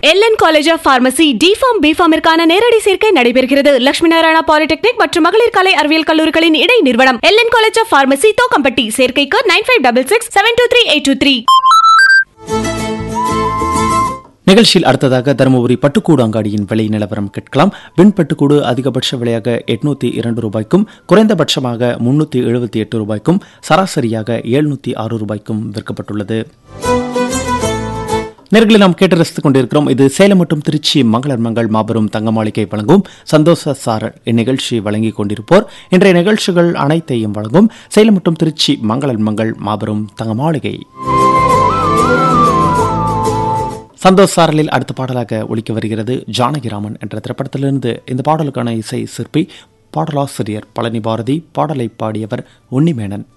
LN college of pharmacy D Pharm பிஃபார்மிற்கான நேரடி சேர்க்கை நடைபெறுகிறது லட்சுமி நாராயணா பாலிடெக்னிக் மற்றும் மகளிர் கலை அறிவியல் கல்லூரிகளின் இடை நிறுவனம் LN college of pharmacy Thokkampatti சேர்க்கைக்கு nine five double six seven two three eight two three நிகழ்ச்சியில் அடுத்ததாக தருமபுரி பட்டுக்கூடு அங்காடியின் விலை நிலவரம் கேட்கலாம் வெண் பட்டுக்கூடு அதிகபட்ச விலையாக எட்நூத்தி இரண்டு ரூபாய்க்கும் குறைந்தபட்சமாக முன்னூத்தி எழுபத்தி எட்டு ரூபாய்க்கும் சராசரியாக எழுநூத்தி ஆறு ரூபாய்க்கும் விற்கப்பட்டுள்ளது நேர்களை நாம் கேட்டு ரசித்துக் கொண்டிருக்கிறோம் இது சேலம் மற்றும் திருச்சி மங்களர் மங்கள் மாபெரும் தங்க மாளிகை வழங்கும் சந்தோஷ சாரர் இந்நிகழ்ச்சி வழங்கிக் கொண்டிருப்போர் இன்றைய நிகழ்ச்சிகள் அனைத்தையும் வழங்கும் சேலம் மற்றும் திருச்சி மங்களர் மங்கள் மாபெரும் தங்க மாளிகை சந்தோஷ் சாரலில் அடுத்த பாடலாக ஒலிக்க வருகிறது ஜானகிராமன் என்ற திரைப்படத்திலிருந்து இந்த பாடலுக்கான இசை சிற்பி பாடலாசிரியர் பழனி பாரதி பாடலை பாடியவர் உன்னிமேனன்